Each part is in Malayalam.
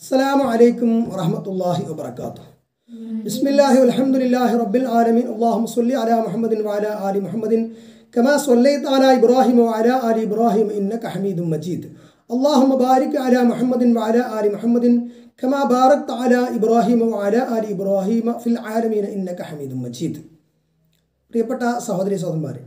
السلام عليكم ورحمة الله وبركاته بسم الله والحمد لله رب العالمين اللهم صل على محمد وعلى آل محمد كما صليت على إبراهيم وعلى آل إبراهيم إنك حميد مجيد اللهم بارك على محمد وعلى آل محمد كما باركت على إبراهيم وعلى آل إبراهيم في العالمين إنك حميد مجيد പ്രിയപ്പെട്ട സഹോദരി സഹോദരന്മാരെ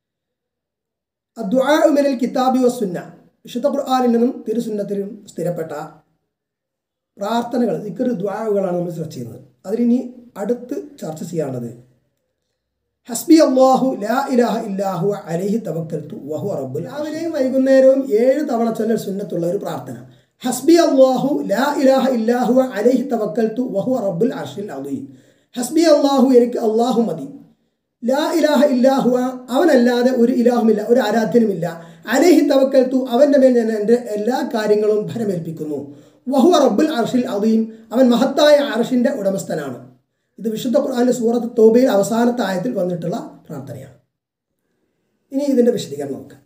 അദ്വാമിനൽ കിതാബി വസുന്ന വിശുദ്ധ ഖുർആാനിൽ നിന്നും തിരുസുന്നത്തിലും സ്ഥിരപ്പെട്ട പ്രാർത്ഥനകൾ ദിക്കറ് ദ്വാവുകളാണ് നമ്മൾ ചർച്ച ചെയ്യുന്നത് അതിലിനി അടുത്ത് ചർച്ച ചെയ്യാനുള്ളത് ഹസ്ബി അള്ളാഹു ലാ ഇലാഹ ഇല്ലാഹു അലൈഹി തവക്കൽത്തു വഹു റബ്ബുൽ രാവിലെയും വൈകുന്നേരവും ഏഴ് തവണ ചൊല്ലൽ സുന്നത്തുള്ള ഒരു പ്രാർത്ഥന ഹസ്ബി അള്ളാഹു ലാ ഇലാഹ ഇല്ലാഹു അലൈഹി തവക്കൽത്തു വഹു റബ്ബുൽ അർഷിൽ അദീം ഹസ്ബി അള്ളാഹു എനിക്ക് അള്ളാഹു മതി ലാ ഇലാഹ ഇല്ലാഹുവ അവനല്ലാതെ ഒരു ഇലാഹുമില്ല ഒരു ആരാധ്യനുമില്ല അലേഹി തവക്കൽത്തു അവൻ്റെ മേൽ ഞാൻ എൻ്റെ എല്ലാ കാര്യങ്ങളും ഭരമേൽപ്പിക്കുന്നു വഹുവ റബ്ബുൽ അർഷിൽ അദീം അവൻ മഹത്തായ അർഷിൻ്റെ ഉടമസ്ഥനാണ് ഇത് വിശുദ്ധ ഖുർആാനിലെ സൂറത്ത് തോബയിൽ അവസാനത്തെ ആയത്തിൽ വന്നിട്ടുള്ള പ്രാർത്ഥനയാണ് ഇനി ഇതിൻ്റെ വിശദീകരണം നോക്കാം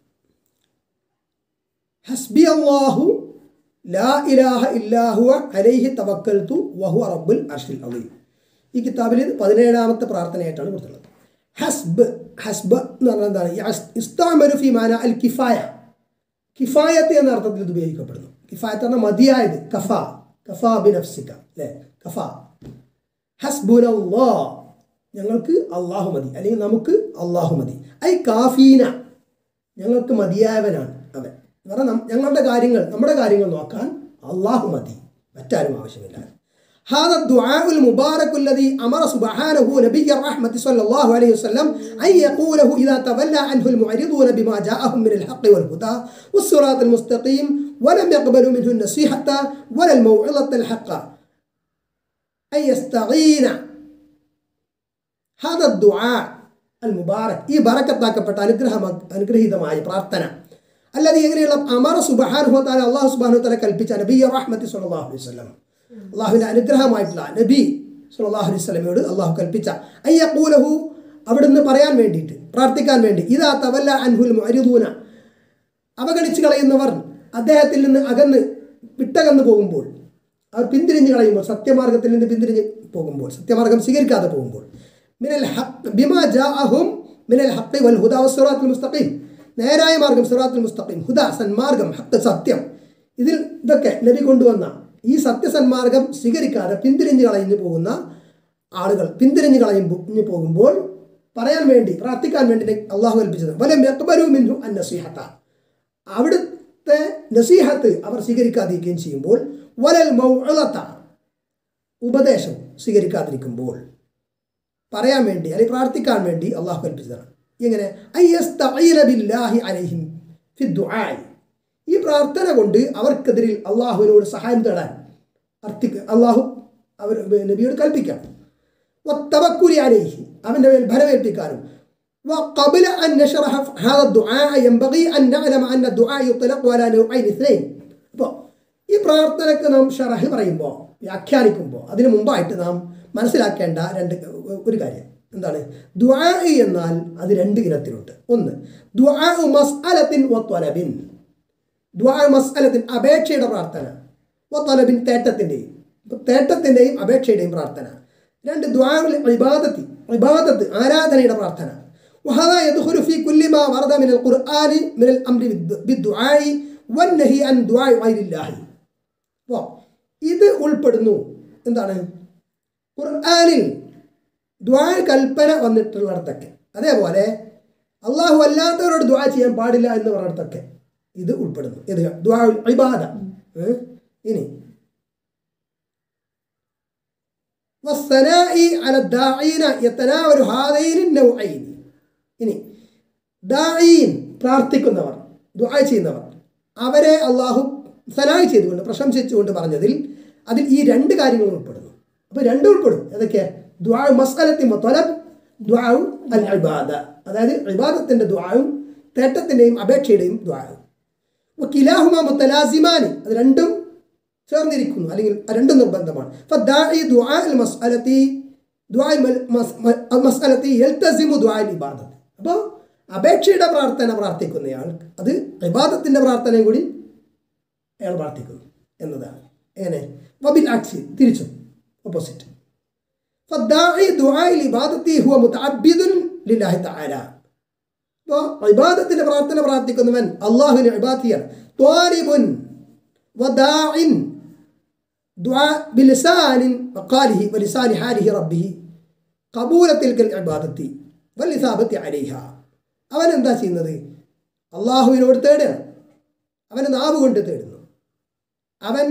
ഹസ്ബി അള്ളാഹു ലാ ഇലാഹ ഇല്ലാഹുവ അലൈഹി തവക്കൽത്തു വഹുവ റബ്ബുൽ അർഷിൽ അദീം ഈ കിതാബിൽ ഇത് പതിനേഴാമത്തെ പ്രാർത്ഥനയായിട്ടാണ് കൊടുത്തുള്ളത് ഹസ്ബ് ഹസ്ബ് എന്ന് പറഞ്ഞാൽ എന്താണ് ഇസ്താമരു ഫി മാന അൽ കിഫായ കിഫായത്ത് എന്ന അർത്ഥത്തിൽ ഇത് ഉപയോഗിക്കപ്പെടുന്നു കിഫായത്ത് പറഞ്ഞാൽ മതിയായത് കഫ കഫ ബിനഫ്സിക്ക അല്ലേ കഫ ഹസ്ബുനല്ലാ ഞങ്ങൾക്ക് അള്ളാഹു മതി അല്ലെങ്കിൽ നമുക്ക് അള്ളാഹു മതി ഐ കാഫീന ഞങ്ങൾക്ക് മതിയായവനാണ് അവൻ എന്ന് പറഞ്ഞാൽ ഞങ്ങളുടെ കാര്യങ്ങൾ നമ്മുടെ കാര്യങ്ങൾ നോക്കാൻ അള്ളാഹു മതി മറ്റാരും ആവശ്യമില്ല هذا الدعاء المبارك الذي أمر سبحانه نبي الرحمة صلى الله عليه وسلم أن يقوله إذا تولى عنه المعرضون بما جاءهم من الحق والهدى والصراط المستقيم ولم يقبلوا منه النصيحة ولا الموعظة الحق أن يستعين هذا الدعاء المبارك ഈ ബറക്കത്താക്കപ്പെട്ട അനുഗ്രഹം അനുഗ്രഹീതമായ പ്രാർത്ഥന അല്ലാതെ എങ്ങനെയുള്ള അമർ സുബഹാനുഹ താല അള്ളാഹു സുബാനു താല കൽപ്പിച്ച നബി റഹ്മത്തി സല്ലാഹു അലൈഹി വസല്ലം അള്ളാഹുവിൻ്റെ അനുഗ്രഹമായിട്ടുള്ള നബി സുല്ലാഹു അലൈഹി സ്വലമയോട് അള്ളാഹു കൽപ്പിച്ച അയ്യക്കൂലഹു അവിടുന്ന് പറയാൻ വേണ്ടിയിട്ട് പ്രാർത്ഥിക്കാൻ വേണ്ടി ഇതാ തവല്ല അൻഹുൽ മരുദൂന അവഗണിച്ച് കളയുന്നവർ അദ്ദേഹത്തിൽ നിന്ന് അകന്ന് വിട്ടകന്ന് പോകുമ്പോൾ അവർ പിന്തിരിഞ്ഞ് കളയുമ്പോൾ സത്യമാർഗത്തിൽ നിന്ന് പിന്തിരിഞ്ഞ് പോകുമ്പോൾ സത്യമാർഗം സ്വീകരിക്കാതെ പോകുമ്പോൾ മിനൽ ഹഖ് ബിമാ ജാഅഹും മിനൽ ഹഖ് വൽ ഹുദ വസ്സുറാത്തുൽ മുസ്തഖീം നേരായ മാർഗം സുറാത്തുൽ മുസ്തഖീം ഹുദ സന്മാർഗം ഹക്ക് സത്യം ഇതിൽ ഇതൊക്കെ നബി കൊണ്ടുവന്ന ഈ സത്യസന്മാർഗം സ്വീകരിക്കാതെ പിന്തിരിഞ്ഞ് കളഞ്ഞു പോകുന്ന ആളുകൾ പിന്തിരിഞ്ഞ് കളഞ്ഞു പോകുമ്പോൾ പറയാൻ വേണ്ടി പ്രാർത്ഥിക്കാൻ വേണ്ടി അള്ളാഹു കൽപ്പിച്ചത് വല മെക്കബരു മിൻഹു അൻ നസീഹത്ത അവിടുത്തെ നസീഹത്ത് അവർ സ്വീകരിക്കാതിരിക്കുകയും ചെയ്യുമ്പോൾ വലൽ മൗളത്ത ഉപദേശം സ്വീകരിക്കാതിരിക്കുമ്പോൾ പറയാൻ വേണ്ടി അല്ലെങ്കിൽ പ്രാർത്ഥിക്കാൻ വേണ്ടി അള്ളാഹു കൽപ്പിച്ചതാണ് ഇങ്ങനെ ബില്ലാഹി അലൈഹിം ഫി ദുആഇ ഈ പ്രാർത്ഥന കൊണ്ട് അവർക്കെതിരിൽ അള്ളാഹുവിനോട് സഹായം തേടാൻ അർത്ഥിക്ക അള്ളാഹു അവർ നബിയോട് കൽപ്പിക്കണം വത്തവക്കുരി അലൈഹി അവൻ്റെ മേൽ ഭരമേൽപ്പിക്കാനും وقبل أن نشرح هذا الدعاء ينبغي أن نعلم أن الدعاء يطلق على نوعين اثنين അപ്പോൾ ഈ പ്രാർത്ഥനയ്ക്ക് നാം ഷറഹ് പറയുമ്പോൾ വ്യാഖ്യാനിക്കുമ്പോൾ അതിനു മുമ്പായിട്ട് നാം മനസ്സിലാക്കേണ്ട രണ്ട് ഒരു കാര്യം എന്താണ് ദുആ എന്നാൽ അത് രണ്ട് ഇനത്തിലുണ്ട് ഒന്ന് ദുആ മസ്അലത്തിൻ വത്വലബിൻ ദ്വാ മസ്അലത്തിൻ അപേക്ഷയുടെ പ്രാർത്ഥന വത്തലബിൻ തേട്ടത്തിൻ്റെയും തേട്ടത്തിൻ്റെയും അപേക്ഷയുടെയും പ്രാർത്ഥന രണ്ട് ദ്വാവുൽ ഇബാദത്തി ഇബാദത്ത് ആരാധനയുടെ പ്രാർത്ഥന وهذا يدخل في كل ما ورد من القرآن من الأمر بالدعاء والنهي عن دعاء غير الله അപ്പോൾ ഇത് ഉൾപ്പെടുന്നു എന്താണ് ഖുർആാനിൽ ദ്വാ കൽപ്പന വന്നിട്ടുള്ളിടത്തൊക്കെ അതേപോലെ അള്ളാഹു അല്ലാത്തവരോട് ദ്വാ ചെയ്യാൻ പാടില്ല എന്ന് പറഞ്ഞിടത്തൊക്കെ ഇത് ഉൾപ്പെടുന്നു ഇത് ഇബാദ ഇനി ഇനി ദായീൻ പ്രാർത്ഥിക്കുന്നവർ ദുആ ചെയ്യുന്നവർ അവരെ അള്ളാഹു സനായി ചെയ്തുകൊണ്ട് പ്രശംസിച്ചുകൊണ്ട് പറഞ്ഞതിൽ അതിൽ ഈ രണ്ട് കാര്യങ്ങളും ഉൾപ്പെടുന്നു അപ്പോൾ രണ്ടും ഉൾപ്പെടും ഏതൊക്കെ ദ്വാ മസ്അലത്തി മൊത്തലബ് ദ്വാവും അൽ ഇബാദ അതായത് ഇബാദത്തിൻ്റെ ദ്വാവും തേട്ടത്തിൻ്റെയും അപേക്ഷയുടെയും ദ്വാവും കിലാഹുമ മുത്തലാസിമാനി അത് രണ്ടും ചേർന്നിരിക്കുന്നു അല്ലെങ്കിൽ രണ്ടും നിർബന്ധമാണ് അപ്പോൾ അപേക്ഷയുടെ പ്രാർത്ഥന പ്രാർത്ഥിക്കുന്നയാൾ അത് ഇബാദത്തിൻ്റെ പ്രാർത്ഥനയും കൂടി അയാൾ പ്രാർത്ഥിക്കുന്നു എന്നതാണ് എങ്ങനെ വബിൽ ആക്സി തിരിച്ചും ഓപ്പോസിറ്റ് فالداعي دعاء العبادة هو متعبد لله تعالى അപ്പോൾ ഇബാദത്തിന്റെ പ്രാർത്ഥന പ്രാർത്ഥിക്കുന്നവൻ അള്ളാഹുവിന് ഇബാദിയാണ് ത്വാലിബുൻ വദാഇൻ ദുആ ബിലിസാനിൻ വഖാലിഹി വലിസാനി ഹാലിഹി റബ്ബിഹി ഖബൂല തിൽക്കൽ ഇബാദത്തി വലിസാബത്തി അലൈഹ അവൻ എന്താ ചെയ്യുന്നത് അള്ളാഹുവിനോട് തേടുകയാണ് അവന് നാവ് കൊണ്ട് തേടുന്നു അവൻ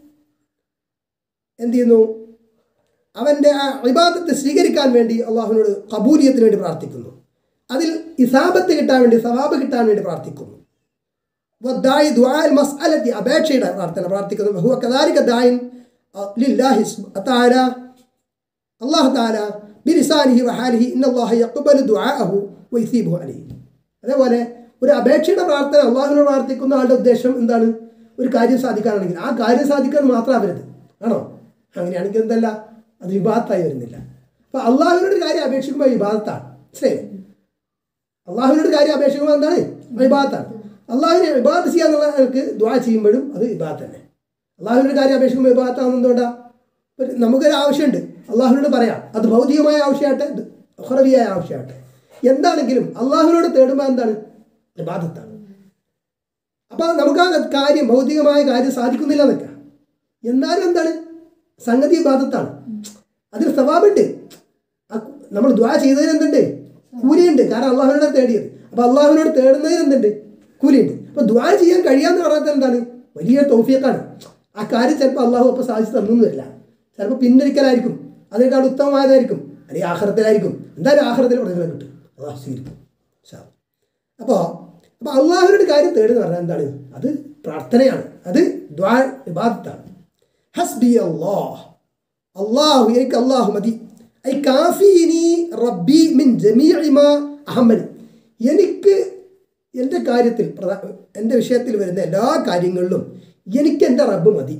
എന്ത് ചെയ്യുന്നു അവൻ്റെ ആ ഇബാദത്ത് സ്വീകരിക്കാൻ വേണ്ടി അള്ളാഹുവിനോട് കബൂലിയത്തിന് വേണ്ടി പ്രാർത്ഥിക്കുന്നു അതിൽ ഇസാബത്ത് കിട്ടാൻ വേണ്ടി സവാബ് കിട്ടാൻ വേണ്ടി പ്രാർത്ഥിക്കുന്നു വദ്ദായി ദുആൽ മസ്അലത്തി അപേക്ഷയുടെ പ്രാർത്ഥന പ്രാർത്ഥിക്കുന്നു ബഹുവ കദാലിക ദായിൻ ലില്ലാഹി തആല അല്ലാഹു തആല ബിലിസാനിഹി വഹാലിഹി ഇന്നല്ലാഹ യഖ്ബലു ദുആഅഹു വയസീബുഹു അലൈഹി അതേപോലെ ഒരു അപേക്ഷയുടെ പ്രാർത്ഥന അള്ളാഹുവിനോട് പ്രാർത്ഥിക്കുന്ന ആളുടെ ഉദ്ദേശം എന്താണ് ഒരു കാര്യം സാധിക്കാനാണെങ്കിൽ ആ കാര്യം സാധിക്കാൻ മാത്രമാവരുത് ആണോ അങ്ങനെയാണെങ്കിൽ എന്തല്ല അത് വിവാദത്തായി വരുന്നില്ല അപ്പോൾ അള്ളാഹുവിനോട് ഒരു കാര്യം അപേക്ഷിക്കുമ്പോൾ വിവാദത്താണ് ശരി അള്ളാഹുവിനോട് കാര്യം അപേക്ഷിക്കുമ്പോൾ എന്താണ് വിവാദത്താണ് അള്ളാഹുവിനെ വിവാദത്ത് ചെയ്യാന്നുള്ളവർക്ക് ദ്വാ ചെയ്യുമ്പോഴും അത് വിവാദത്ത് തന്നെ അള്ളാഹുവിനോട് കാര്യം അപേക്ഷിക്കുമ്പോൾ വിവാദത്താണെന്ന് എന്തുകൊണ്ടാ ഒരു നമുക്കൊരു ആവശ്യമുണ്ട് അള്ളാഹുവിനോട് പറയാം അത് ഭൗതികമായ ആവശ്യമാകട്ടെ ഹുറവിയായ ആവശ്യമാകട്ടെ എന്താണെങ്കിലും അള്ളാഹുവിനോട് തേടുമ്പോൾ എന്താണ് വിവാദത്താണ് അപ്പോൾ നമുക്ക് ആ കാര്യം ഭൗതികമായ കാര്യം സാധിക്കുന്നില്ല എന്നൊക്കെ എന്നാലും എന്താണ് സംഗതി വിവാദത്താണ് അതിൽ സ്വഭാവമുണ്ട് നമ്മൾ ദ്വാ ചെയ്തതിന് എന്തുണ്ട് കൂലിയുണ്ട് കാരണം അള്ളാഹുവിനോട് തേടിയത് അപ്പോൾ അള്ളാഹുവിനോട് തേടുന്നതിന് എന്തുണ്ട് കൂലിയുണ്ട് അപ്പോൾ ദ്വാ ചെയ്യാൻ കഴിയാന്ന് പറയുന്നത് എന്താണ് വലിയ തോഫിയക്കാണ് ആ കാര്യം ചിലപ്പോൾ അള്ളാഹു അപ്പോൾ സാധിച്ചു തന്നു വരില്ല ചിലപ്പോൾ പിന്നൊരിക്കലായിരിക്കും അതിനേക്കാൾ ഉത്തമമായതായിരിക്കും അല്ലെങ്കിൽ ആഹ്റത്തിലായിരിക്കും എന്തായാലും ആഹ്റത്തിൽ പ്രതിഫലം കിട്ടും അള്ളാഹു സ്വീകരിക്കും അപ്പോൾ അപ്പോൾ അള്ളാഹുവിനോട് കാര്യം തേടുന്ന പറഞ്ഞാൽ എന്താണ് അത് പ്രാർത്ഥനയാണ് അത് ദ്വാ വിവാദത്താണ് ഹസ്ബി അള്ളാഹ് അള്ളാഹു എനിക്ക് അള്ളാഹു മതി ഐ കാഫീനി റബ്ബി മിൻ ജമീഇമ അഹമ്മദ് എനിക്ക് എൻ്റെ കാര്യത്തിൽ പ്രധാ എൻ്റെ വിഷയത്തിൽ വരുന്ന എല്ലാ കാര്യങ്ങളിലും എനിക്ക് എൻ്റെ റബ്ബ് മതി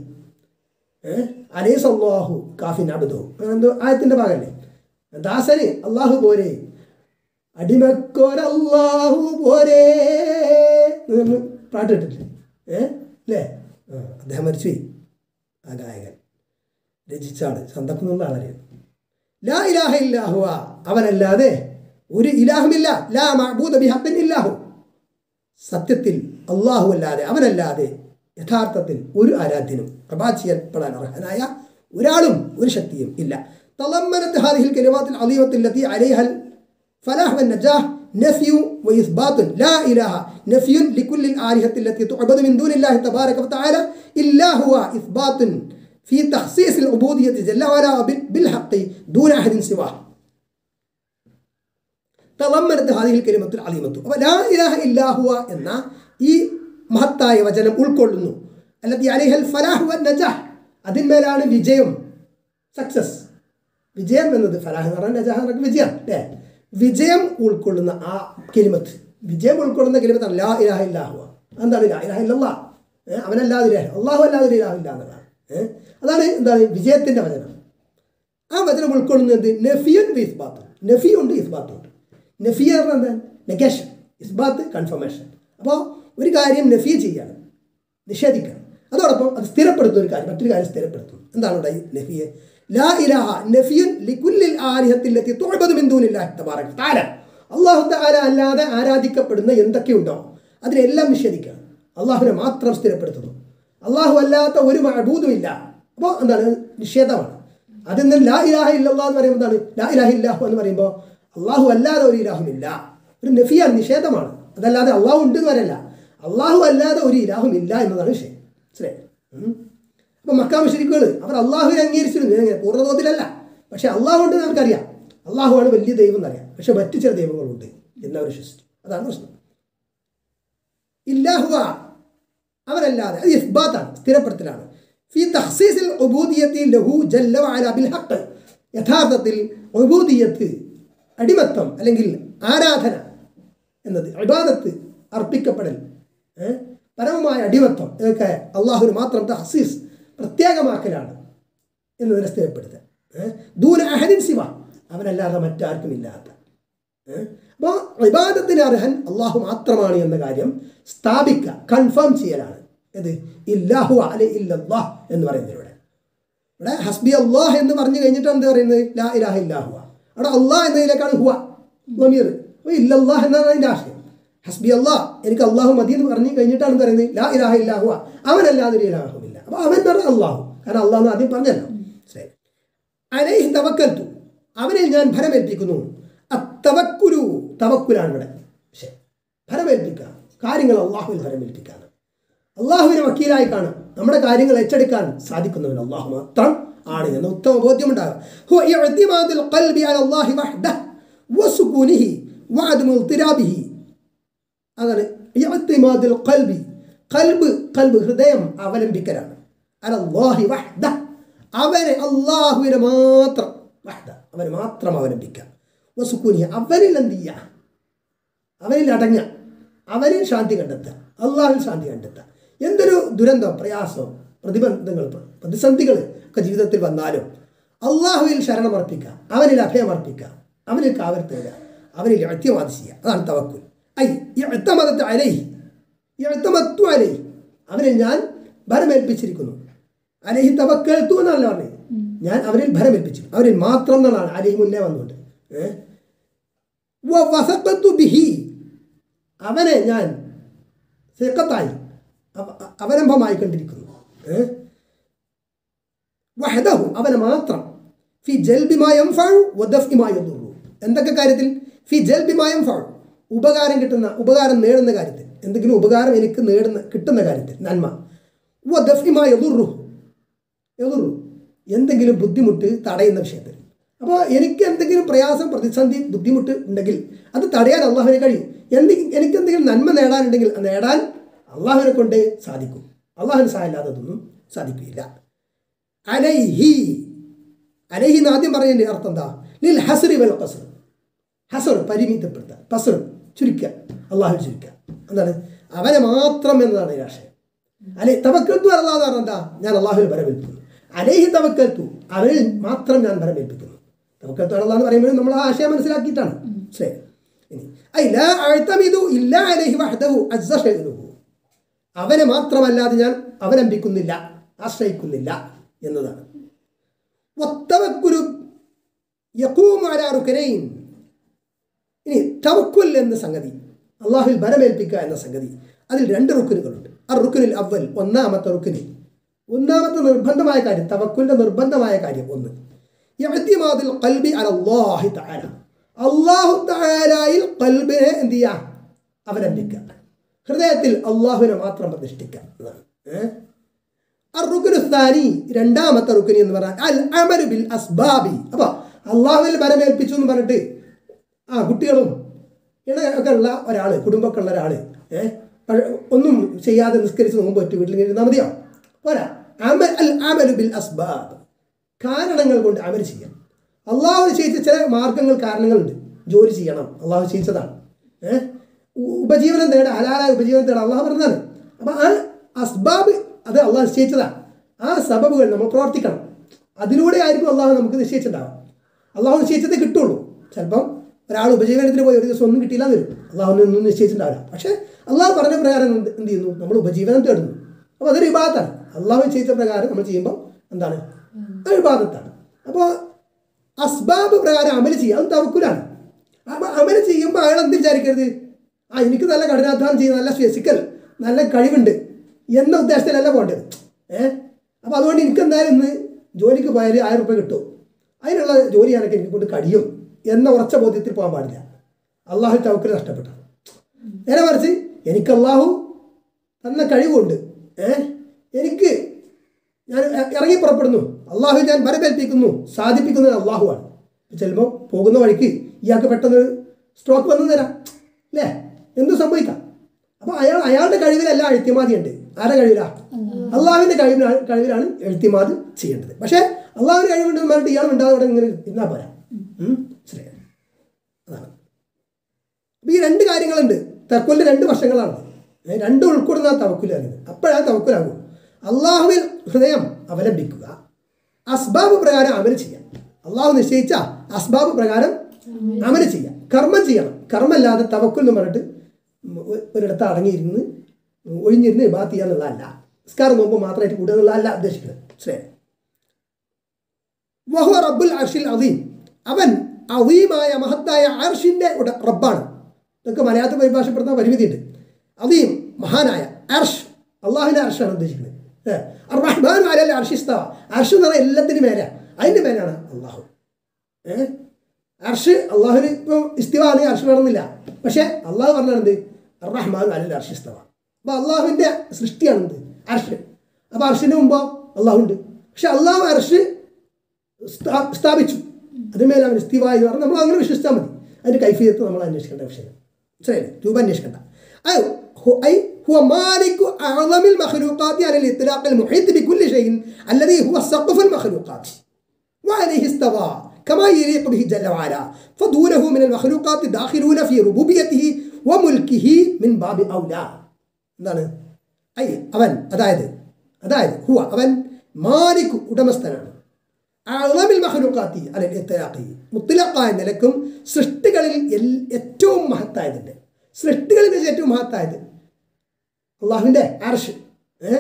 അലേസ് അള്ളാഹു കാഫിൻ അബുദോ എന്തോ ആയത്തിൻ്റെ ഭാഗമല്ലേ ദാസന് അള്ളാഹു പോരെ അടിമക്കോരല്ലാഹു പോരേ എന്ന് പാട്ട് ഇട്ടിട്ടില്ലേ ഏ അല്ലേ ആ അദ്ദേഹം മരിച്ചുപോയി ആ ഗായകൻ രചിച്ച ആള് സന്തക്കുന്നുള്ള ആളറിയാം ലാ ഇലാഹ ഇല്ലാഹുവ അവനല്ലാതെ ഒരു ഇലാഹുമില്ല ലാ മഅബൂദ ബിഹഖിൻ ഇല്ലാഹു സത്യത്തിൽ അള്ളാഹു അല്ലാതെ അവനല്ലാതെ യഥാർത്ഥത്തിൽ ഒരു ആരാധ്യനും പ്രഭാ ചെയ്യപ്പെടാൻ അർഹനായ ഒരാളും ഒരു ശക്തിയും ഇല്ല തളമ്മനത്ത് ഹാദിഹിൽ കലിമാത്തിൽ അലീമത്തിലെത്തി അലൈഹൽ فلاح والنجاح نفي وإثبات لا إله نفي لكل الآلهة التي تعبد من دون الله تبارك وتعالى إلا هو إثبات في تخصيص العبودية جل وعلا بالحق دون أحد سواه تضمنت هذه الكلمة العظيمة لا إله إلا هو إن ഈ മഹത്തായ വചനം ഉൾക്കൊള്ളുന്നു അല്ലതി അലിഹൽ ഫലാഹ് വൻ നജാഹ് അതിന്മേലാണ് വിജയം സക്സസ് വിജയം എന്നത് ഫലാഹ് എന്ന് പറഞ്ഞാൽ നജാഹ് എന്നൊക്കെ വിജയം അല്ലേ വിജയം ഉൾക്കൊള്ളുന്ന ആ കെലിമത്ത് വിജയം ഉൾക്കൊള്ളുന്ന കെലിമത്ത് ലാ ഇലാഹ ഇല്ലാഹുവ എന്താണ് ലാ ഇലാഹ ഇല്ലല്ലാ അവനല്ലാതെ ഇലാഹ അള്ളാഹു അല്ലാതെ ഇലാഹ ഇല്ല എന്നതാണ് അതാണ് എന്താണ് വിജയത്തിൻ്റെ വചനം ആ വചനം ഉൾക്കൊള്ളുന്നത് നഫിയൻ ഇസ്ബാത്ത് നഫി ഉണ്ട് ഇസ്ബാത്ത് ഉണ്ട് നഫി എന്ന് പറഞ്ഞാൽ എന്താണ് നെഗേഷൻ ഇസ്ബാത്ത് കൺഫർമേഷൻ അപ്പോൾ ഒരു കാര്യം നഫി ചെയ്യാണ് നിഷേധിക്കണം അതോടൊപ്പം അത് സ്ഥിരപ്പെടുത്തുന്ന ഒരു കാര്യം മറ്റൊരു കാര്യം സ്ഥിരപ്പെടുത്തും എന്താണ് ഇവിടെ നഫിയെ ലാ ഇലാഹ നഫിയുൻ ലികുല്ലിൽ ആലിഹത്തിലെത്തി തുഅബദു മിൻ ദൂനില്ലാഹി തബാറക തആല അല്ലാഹു തആല അല്ലാതെ ആരാധിക്കപ്പെടുന്ന എന്തൊക്കെയുണ്ടോ അതിനെല്ലാം നിഷേധിക്കണം അള്ളാഹുവിനെ മാത്രം സ്ഥിരപ്പെടുത്തുന്നു അള്ളാഹു അല്ലാത്ത ഒരു മഅബൂദും ഇല്ല അപ്പോൾ എന്താണ് നിഷേധമാണ് അതിൽ നിന്ന് ലാ ഇലാഹ ഇല്ലല്ലാഹ് എന്ന് പറയുമ്പോൾ എന്താണ് ലാ ഇലാഹ ഇല്ലാഹു എന്ന് പറയുമ്പോൾ അള്ളാഹു അല്ലാതെ ഒരു ഇലാഹുമില്ല ഒരു നഫിയാണ് നിഷേധമാണ് അതല്ലാതെ അള്ളാഹു ഉണ്ട് എന്ന് പറയല്ല അള്ളാഹു അല്ലാതെ ഒരു ഇലാഹും ഇല്ല എന്നതാണ് വിഷയം മനസ്സിലായി അപ്പം മക്കാ മുഷരിക്കുകൾ അവർ അള്ളാഹുവിനെ അംഗീകരിച്ചിരുന്നു എങ്ങനെ പൂർണ്ണതോതിലല്ല പക്ഷേ അള്ളാഹു ഉണ്ട് നമുക്കറിയാം അള്ളാഹുവാണ് വലിയ ദൈവം എന്നറിയാം പക്ഷെ മറ്റു ചില ദൈവങ്ങളുണ്ട് എന്നവർ വിശ്വസിച്ചു അതാണ് പ്രശ്നം ഇല്ലാഹുവ അവരല്ലാതെ അത് ഇസ്ബാത്താണ് സ്ഥിരപ്പെടുത്തലാണ് ഫി തഹ്സീസിൽ ഒബൂദിയത്തി ലഹു ജല്ല വഅല ബിൽ ഹഖ് യഥാർത്ഥത്തിൽ ഒബൂദിയത്ത് അടിമത്വം അല്ലെങ്കിൽ ആരാധന എന്നത് ഇബാദത്ത് അർപ്പിക്കപ്പെടൽ പരമമായ അടിമത്വം ഇതൊക്കെ അള്ളാഹുവിന് മാത്രം തഹസീസ് പ്രത്യേകമാക്കലാണ് എന്നതിനെ സ്ഥിരപ്പെടുത്തുക ദൂന അഹദിൻ ശിവ അവനല്ലാതെ മറ്റാർക്കും ഇല്ലാത്ത അപ്പോൾ ഇബാദത്തിന് അർഹൻ അള്ളാഹു മാത്രമാണ് എന്ന കാര്യം സ്ഥാപിക്കുക കൺഫേം ചെയ്യലാണ് ഇത് ഇല്ലാഹു അല ഇല്ലല്ലാഹ് എന്ന് പറയുന്നതിലൂടെ ഇവിടെ ഹസ്ബി അള്ളാഹ് എന്ന് പറഞ്ഞു കഴിഞ്ഞിട്ട് എന്താ പറയുന്നത് ലാ ഇലാഹ ഇല്ലാഹുവ അവിടെ അള്ളാഹ് എന്നതിലേക്കാണ് ഹുവ ലമീർ അപ്പോൾ ഇല്ലല്ലാഹ് എന്നാണ് അതിൻ്റെ ആശയം ഹസ്ബി അള്ളാഹ് എനിക്ക് അള്ളാഹു മതി എന്ന് പറഞ്ഞു കഴിഞ്ഞിട്ടാണ് പറയുന്നത് ലാ ഇലാഹ ഇല്ലാഹുവ അവനല്ലാതെ ഒരു ഇലാഹുമില്ല അപ്പോൾ അവൻ പറഞ്ഞ അള്ളാഹു കാരണം അള്ളാഹ് എന്ന് ആദ്യം പറഞ്ഞല്ലോ ശരി അലൈഹി തവക്കൽത്തു അവനിൽ ഞാൻ ഫലമേൽപ്പിക്കുന്നു അത്തവക്കുരു തവക്കുലാണ് ഇവിടെ ശരി ഫലമേൽപ്പിക്കുക കാര്യങ്ങൾ അള്ളാഹുവിൽ ഫലമേൽപ്പിക്കാണ് അള്ളാഹുവിനെ വക്കീലായി കാണും നമ്മുടെ കാര്യങ്ങൾ ഏറ്റെടുക്കാൻ സാധിക്കുന്നവൻ അള്ളാഹു മാത്രം ആണ് എന്ന ഉത്തമ ബോധ്യമുണ്ടാകും ഹുവ ഇഅ്തിമാദുൽ ഖൽബി അല അല്ലാഹി വഹ്ദഹ് വസുകൂനിഹി വഅദമു ഇൽതിരാബിഹി അതാണ് ഇഅ്തിമാദുൽ ഖൽബി ഖൽബ് ഖൽബ് ഹൃദയം അവലംബിക്കലാണ് അല അല്ലാഹി വഹ്ദഹ് അവനെ അള്ളാഹുവിനെ മാത്രം വഹ്ദ അവനെ മാത്രം അവലംബിക്കുക വസുക്കൂനിഹി അവനിൽ എന്ത് ചെയ്യുക അവനിൽ അടങ്ങുക അവനിൽ ശാന്തി കണ്ടെത്തുക അള്ളാഹിൽ ശാന്തി കണ്ടെത്തുക എന്തൊരു ദുരന്തം പ്രയാസം പ്രതിബന്ധങ്ങൾ പ്രതിസന്ധികൾ ഒക്കെ ജീവിതത്തിൽ വന്നാലും അള്ളാഹുവിൽ ശരണമർപ്പിക്കുക അവനിൽ അഭയമർപ്പിക്കുക അവനിൽ കാവൽ തേടുക അവനിൽ അത്യവാദി ചെയ്യുക അതാണ് തവക്കുൽ ഐ എഴുത്തമതത്ത് അലൈഹി എഴുത്തമത്തു അലൈഹി അവനിൽ ഞാൻ ഭരമേൽപ്പിച്ചിരിക്കുന്നു അലഹി തവക്കേൽത്തു എന്നല്ല പറഞ്ഞത് ഞാൻ അവരിൽ ഭരമേൽപ്പിച്ചു അവരിൽ മാത്രം എന്നാണ് അലഹി മുന്നേ വന്നുകൊണ്ട് ഏഹ് വസക്കത്തു ബിഹി അവനെ ഞാൻ സിക്കത്തായി അവലംബമായി കണ്ടിരിക്കുന്നു ഏഹ് വഹദഹു അവനെ മാത്രം ഫി ജൽബിമായം ഫാഴു വദഫിമായം ദുറു എന്തൊക്കെ കാര്യത്തിൽ ഫി ജൽബിമായം ഫാഴു ഉപകാരം കിട്ടുന്ന ഉപകാരം നേടുന്ന കാര്യത്തിൽ എന്തെങ്കിലും ഉപകാരം എനിക്ക് നേടുന്ന കിട്ടുന്ന കാര്യത്തിൽ നന്മ വദഫിമായ ദുറു എതുറു എന്തെങ്കിലും ബുദ്ധിമുട്ട് തടയുന്ന വിഷയത്തിൽ അപ്പോൾ എനിക്ക് എന്തെങ്കിലും പ്രയാസം പ്രതിസന്ധി ബുദ്ധിമുട്ട് ഉണ്ടെങ്കിൽ അത് തടയാൻ അള്ളാഹുവിനെ കഴിയും എന്തെങ്കിലും എനിക്ക് എന്തെങ്കിലും നന്മ നേടാനുണ്ടെങ്കിൽ അത് നേടാൻ അള്ളാഹുവിനെ കൊണ്ട് സാധിക്കും അള്ളാഹുവിന് സഹായമില്ലാതെ അതൊന്നും സാധിക്കില്ല അലൈഹി അലൈഹി എന്ന് ആദ്യം പറഞ്ഞതിൻ്റെ അർത്ഥം എന്താ ലിൽ ഹസറി വൽ കസർ ഹസർ പരിമിതപ്പെടുത്തുക കസർ ചുരുക്കുക അള്ളാഹു ചുരുക്കുക എന്താണ് അവനെ മാത്രം എന്നതാണ് ഈ ആശയം അല്ലെ തവക്കൽത്തു അല്ലാതെ പറഞ്ഞാൽ എന്താ ഞാൻ അള്ളാഹുവിൽ ബലമേൽപ്പിക്കുന്നു അലേഹി തവക്കൽത്തു അവരിൽ മാത്രം ഞാൻ ബലമേൽപ്പിക്കുന്നു തവക്കൽത്തു അല്ലാന്ന് പറയുമ്പോൾ നമ്മൾ ആ ആശയം മനസ്സിലാക്കിയിട്ടാണ് ശരി ഇനി ഐ ലാ അഴ്ത്തമിതു ഇല്ല അലൈഹി വഹ്ദഹു അസ്സ ഷൈനുഹു അവനെ മാത്രമല്ലാതെ ഞാൻ അവലംബിക്കുന്നില്ല ആശ്രയിക്കുന്നില്ല എന്നതാണ് വത്തവക്കുരു യഖൂമു അലാ റുക്കനൈൻ ഇനി തവക്കുൽ എന്ന സംഗതി അള്ളാഹുവിൽ ബലമേൽപ്പിക്കുക എന്ന സംഗതി അതിൽ രണ്ട് റുക്കുനുകളുണ്ട് ആ റുക്കുനിൽ അവൽ ഒന്നാമത്തെ റുക്കുനിൽ ഒന്നാമത്തെ നിർബന്ധമായ കാര്യം തവക്കുലിന്റെ നിർബന്ധമായ കാര്യം ഒന്ന് യഅ്തിമാദുൽ ഖൽബി അലല്ലാഹി തആല അല്ലാഹു തആലയിൽ ഖൽബിനെ എന്ത് ചെയ്യുക അവലംബിക്കുക ഹൃദയത്തിൽ അള്ളാഹുവിനെ മാത്രം പ്രതിഷ്ഠിക്കുക എന്നാണ് ഏഹ് അറുക്കുനു സ്ഥാനി രണ്ടാമത്തെ റുക്കുനി എന്ന് പറഞ്ഞാൽ അൽ അമരു ബിൽ അസ്ബാബി അപ്പോൾ അള്ളാഹുവിൽ ബലമേൽപ്പിച്ചു എന്ന് പറഞ്ഞിട്ട് ആ കുട്ടികളും ഇണ ഒക്കെ ഉള്ള ഒരാൾ കുടുംബമൊക്കെ ഉള്ള ഒരാൾ ഏഹ് ഒന്നും ചെയ്യാതെ നിസ്കരിച്ച് നോമ്പ് പറ്റും വീട്ടിൽ ഇങ്ങനെ ഇരുന്നാൽ മതിയോ പോരാ അമൽ അൽ അമലു ബിൽ അസ്ബാബ് കാരണങ്ങൾ കൊണ്ട് അമൽ ചെയ്യാം അള്ളാഹു നിശ്ചയിച്ച ചില മാർഗങ്ങൾ കാരണങ്ങളുണ്ട് ജോലി ചെയ്യണം അള്ളാഹു നിശ്ചയിച്ചതാണ് ഏഹ് ഉപജീവനം തേടാ ഹലാലായ ഉപജീവനം തേടാ അള്ളാഹു പറഞ്ഞതാണ് അപ്പം ആ അസ്ബാബ് അത് അള്ളാഹ് നിശ്ചയിച്ചതാണ് ആ സബബുകൾ നമ്മൾ പ്രവർത്തിക്കണം അതിലൂടെ ആയിരിക്കും അള്ളാഹു നമുക്ക് നിശ്ചയിച്ചിട്ടുണ്ടാവും അള്ളാഹു നിശ്ചയിച്ചതേ കിട്ടുള്ളൂ ചിലപ്പം ഒരാൾ ഉപജീവനത്തിന് പോയി ഒരു ദിവസം ഒന്നും കിട്ടിയില്ല എന്ന് വരും അള്ളാഹുവിനെ ഒന്നും നിശ്ചയിച്ചിട്ടുണ്ടാവില്ല പക്ഷേ അള്ളാഹു പറഞ്ഞ പ്രകാരം എന്ത് എന്ത് ചെയ്യുന്നു നമ്മൾ ഉപജീവനം തേടുന്നു അപ്പോൾ അതൊരു വിവാദത്താണ് അള്ളാഹു നിശ്ചയിച്ച പ്രകാരം നമ്മൾ ചെയ്യുമ്പോൾ എന്താണ് അത് വിവാദത്താണ് അപ്പോൾ അസ്ബാബ് പ്രകാരം അമൽ ചെയ്യുക അത് തവക്കുലാണ് അപ്പോൾ അമൽ ചെയ്യുമ്പോൾ അയാൾ എന്ത് വിചാരിക്കരുത് ആ എനിക്ക് നല്ല കഠിനാധ്വാനം ചെയ്യുന്ന നല്ല ഫിസിക്കൽ നല്ല കഴിവുണ്ട് എന്ന ഉദ്ദേശത്തിലല്ല പോകേണ്ടത് ഏഹ് അപ്പോൾ അതുകൊണ്ട് എനിക്ക് എന്തായാലും ഇന്ന് ജോലിക്ക് പോയാൽ ആയിരം റുപ്യ കിട്ടും അതിനുള്ള ജോലി ഞാനൊക്കെ എനിക്ക് കൊണ്ട് കഴിയും എന്ന ഉറച്ച ബോധ്യത്തിൽ പോകാൻ പാടില്ല അള്ളാഹു തവക്കൽ നഷ്ടപ്പെട്ടു നേരെ മറിച്ച് എനിക്ക് അള്ളാഹു തന്ന കഴിവുണ്ട് ഏഹ് എനിക്ക് ഞാൻ ഇറങ്ങി പുറപ്പെടുന്നു അള്ളാഹു ഞാൻ വരവേൽപ്പിക്കുന്നു സാധിപ്പിക്കുന്നത് അള്ളാഹുവാണ് ചെല്ലുമ്പോൾ പോകുന്ന വഴിക്ക് ഇയാൾക്ക് പെട്ടെന്ന് സ്ട്രോക്ക് വന്നു തരാം അല്ലേ എന്തും സംഭവിക്കാം അപ്പോൾ അയാൾ അയാളുടെ കഴിവിലല്ല എഴുത്തിമാതി ഉണ്ട് ആരുടെ കഴിവിലാ അള്ളാഹുവിൻ്റെ കഴിവിലാണ് കഴിവിലാണ് എഴുത്തിമാത് ചെയ്യേണ്ടത് പക്ഷേ അള്ളാഹുവിൻ്റെ കഴിവുണ്ടെന്ന് പറഞ്ഞിട്ട് ഇയാൾ ഉണ്ടാകും അവിടെ ഇങ്ങനെ ഇരുന്നാൽ പോരാ ശരി അതാണ് അപ്പോൾ ഈ രണ്ട് കാര്യങ്ങളുണ്ട് തവക്കുലിൻ്റെ രണ്ട് വശങ്ങളാണ് രണ്ടും ഉൾക്കൊള്ളുന്ന തവക്കുൽ അറിയുന്നത് അപ്പോഴാണ് തവക്കുലാകും അള്ളാഹുവിൽ ഹൃദയം അവലംബിക്കുക അസ്ബാബ് പ്രകാരം അമൽ ചെയ്യാം അള്ളാഹു നിശ്ചയിച്ച അസ്ബാബ് പ്രകാരം അമൽ ചെയ്യാം കർമ്മം ചെയ്യണം കർമ്മല്ലാതെ തവക്കുൽ എന്ന് പറഞ്ഞിട്ട് ഒരിടത്ത് അടങ്ങിയിരുന്ന് ഒഴിഞ്ഞിരുന്ന് ബാത്ത് ചെയ്യുക എന്നുള്ളതല്ല നിസ്കാരം നോക്കുമ്പോൾ മാത്രമായിട്ട് കൂടുക എന്നുള്ളതല്ല ഉദ്ദേശിക്കുന്നത് ശരി വഹു റബ്ബുൽ അർഷിൽ അദീം അവൻ അദീമായ മഹത്തായ അർഷിൻ്റെ ഉട റബ്ബാണ് ഇതൊക്കെ മലയാളത്തിൽ പരിഭാഷപ്പെടുന്ന പരിമിതിയുണ്ട് അദീം മഹാനായ അർഷ് അള്ളാഹുവിൻ്റെ അർഷാണ് ഉദ്ദേശിക്കുന്നത് ഏ, അർ-റഹ്മാൻ അലൽ അർഷിസ്തവ അർഷ് എന്ന് പറഞ്ഞാൽ എല്ലാത്തിനും മേലെ അതിൻ്റെ മേലാണ് അള്ളാഹു ഏഹ് അർഷ് അള്ളാഹുവിന് ഇപ്പോൾ ഇസ്തിവ ആണെങ്കിൽ അർഷ് വേണമെന്നില്ല പക്ഷേ അള്ളാഹു പറഞ്ഞാൽ എന്ത് റഹ്മാൻ അലൽ അർഷിസ്തവ അപ്പോൾ അള്ളാഹുവിൻ്റെ സൃഷ്ടിയാണെന്ത് അർഷ് അപ്പോൾ അർഷിന് മുമ്പോ അള്ളാഹു ഉണ്ട് പക്ഷെ അള്ളാഹു അർഷ് സ്ഥാ- സ്ഥാപിച്ചു അതിന്മേൽ അവൻ ഇസ്തിവ എന്ന് പറഞ്ഞാൽ നമ്മൾ അങ്ങനെ വിശ്വസിച്ചാൽ മതി അതിൻ്റെ കൈഫിയത്ത് നമ്മൾ അന്വേഷിക്കേണ്ട വിഷയം മനസ്സിലായില്ലേ രൂപ അന്വേഷിക്കേണ്ട أي هو أي هو مالك أعظم المخلوقات على الإطلاق المحيط بكل شيء الذي هو سقف المخلوقات وعليه استوى كما يليق به جل وعلا فدونه من المخلوقات داخلون في ربوبيته وملكه من باب أولى എന്താണ് ഐ അവൻ അതായത് അതായത് ഹുവ അവൻ മാലിക് ഉടമസ്ഥനാണ് അളമിൽ മഹലൂക്കാത്തി അല്ലെ എത്തലാക്കി മുത്തലക്കായ നിലക്കും സൃഷ്ടികളിൽ എൽ- ഏറ്റവും മഹത്തായതുണ്ട് സൃഷ്ടികളിൽ വെച്ച് ഏറ്റവും മഹത്തായത് അള്ളാഹുവിൻ്റെ അർഷ് ഏ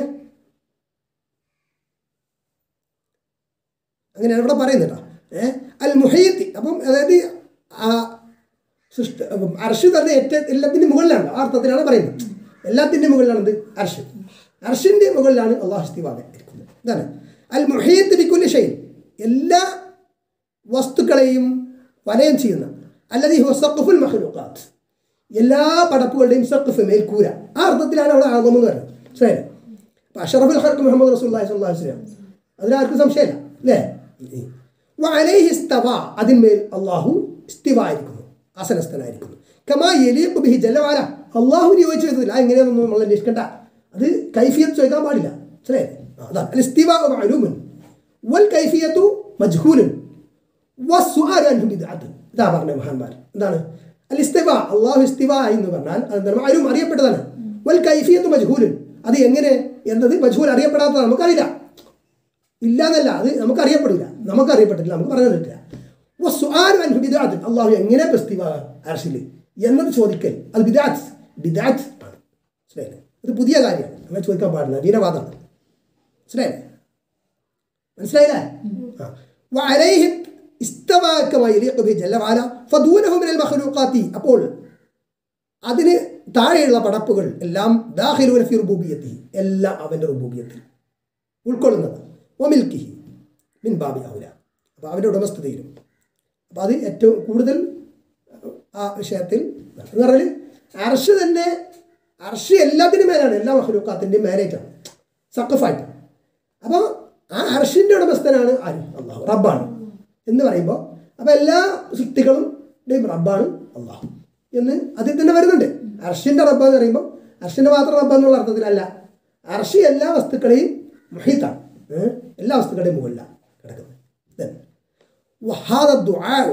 അങ്ങനെയാണ് ഇവിടെ പറയുന്നത് കേട്ടോ ഏ അൽ മുഹയ്യത്തി അപ്പം അതായത് ആ സൃഷ്ടി അപ്പം അർഷ് തന്നെ ഏറ്റവും എല്ലാത്തിൻ്റെ മുകളിലാണ് ആ അർത്ഥത്തിലാണ് പറയുന്നത് എല്ലാത്തിൻ്റെ മുകളിലാണ് എന്ത് അർഷ് അർഷിൻ്റെ മുകളിലാണ് അള്ളാഹു സ്തിവാക ഇരിക്കുന്നത് ഇതാണ് അൽ മുഹയ്യത്ത് ബിക്കുല്ലി ഷൈൻ എല്ലാ വസ്തുക്കളെയും വലയം ചെയ്യുന്ന അല്ലാതെ ഹുസഖുൽ മഹ്ലൂഖാത്ത് എല്ലാ പടപ്പുകളുടെയും സഖഫ് മേൽക്കൂര ആ അർത്ഥത്തിലാണ് അവിടെ ആഗമം എന്ന് പറയുന്നത് മനസ്സിലായില്ലേ അപ്പം അഷറഫുൽ ഹർക്ക് മുഹമ്മദ് റസൂല്ലാഹി സ്വല്ലല്ലാഹു അലൈഹി വസല്ലം അതിലാർക്കും സംശയമില്ല അല്ലേ വഅലൈഹി ഇസ്തവ അതിന്മേൽ അള്ളാഹു ഇസ്തിവ ആയിരിക്കുന്നു ആസനസ്ഥനായിരിക്കുന്നു കമാ യലീഖു ബിഹി ജലവാല അള്ളാഹുവിന് യോജിച്ചു വരുന്നില്ല എങ്ങനെയാണെന്നൊന്നും നമ്മൾ അന്വേഷിക്കണ്ട അത് കൈഫിയത്ത് ചോദിക്കാൻ പാടില്ല മനസ്സിലായി അതാണ് അൽ ഇസ്തിവ മഅലൂമുൻ വൽ കൈഫിയത്തു മജ്ഹൂലുൻ വസ്സുആലു അൻഹു ബിദ്അത്ത് ഇതാ പറഞ്ഞ മഹാന്മാർ എന്താണ് അൽ ഇസ്തിവ അള്ളാഹു ഇസ്തിവ എന്ന് പറഞ്ഞാൽ അത് ആരും അറിയപ്പെട്ടതാണ് വൽ കൈഫിയത്ത് മജ്ഹൂലുൻ അത് എങ്ങനെ എന്നത് മജ്ഹൂൽ അറിയപ്പെടാത്തതാണ് നമുക്കറിയില്ല ഇല്ല എന്നല്ല അത് നമുക്ക് അറിയപ്പെടില്ല നമുക്ക് അറിയപ്പെട്ടില്ല നമുക്ക് പറഞ്ഞു തന്നിട്ടില്ല വസ്സുആലു അൻഹു ബിദ്അത്ത് അള്ളാഹു എങ്ങനെ ഇസ്തിവ അർഷിൽ എന്നത് ചോദിക്കൽ അത് ബിദാത്ത് ബിദാത്ത് ആണ് മനസ്സിലായില്ലേ അത് പുതിയ കാര്യമാണ് അങ്ങനെ ചോദിക്കാൻ പാടില്ല വീരവാദമാണ് മനസ്സിലായില്ലേ മനസ്സിലായില്ലേ ആ. وعليه استوى كما يليق به جل وعلا فدونه من المخلوقات അപ്പോൾ അതിന് താഴെയുള്ള പടപ്പുകൾ എല്ലാം ദാഖിലൂന ഫി റുബൂബിയത്തി എല്ലാം അവൻ്റെ റുബൂബിയത്തിൽ ഉൾക്കൊള്ളുന്നത് ഒമിൽക്കിഹി മിൻ ബാബി ഔല അപ്പോൾ അവൻ്റെ ഉടമസ്ഥതയിലും അപ്പോൾ അത് ഏറ്റവും കൂടുതൽ ആ വിഷയത്തിൽ ഇതാണ്. എന്ന് പറഞ്ഞാൽ അർഷ് തന്നെ അർഷ് എല്ലാത്തിനും മേലാണ് എല്ലാ മഹലൂക്കാത്തിൻ്റെയും മേലേറ്റാണ് സക്കഫായിട്ടാണ് അപ്പോൾ ആ അർഷിൻ്റെ ഉടമസ്ഥനാണ് ആര് അള്ളാഹു റബ്ബാണ് എന്ന് പറയുമ്പോൾ അപ്പോൾ എല്ലാ സൃഷ്ടികളുടെയും റബ്ബാണ് അള്ളാഹു എന്ന് അതിൽ തന്നെ വരുന്നുണ്ട് അർഷിൻ്റെ റബ്ബ് എന്ന് പറയുമ്പോൾ അർഷിൻ്റെ മാത്രം റബ്ബ് എന്നുള്ള അർത്ഥത്തിലല്ല അർഷി എല്ലാ വസ്തുക്കളെയും മുഹീത്താണ് ഏ? എല്ലാ വസ്തുക്കളുടെയും മുകളിലാണ് കിടക്കുന്നത് Then, وهذا الدعاء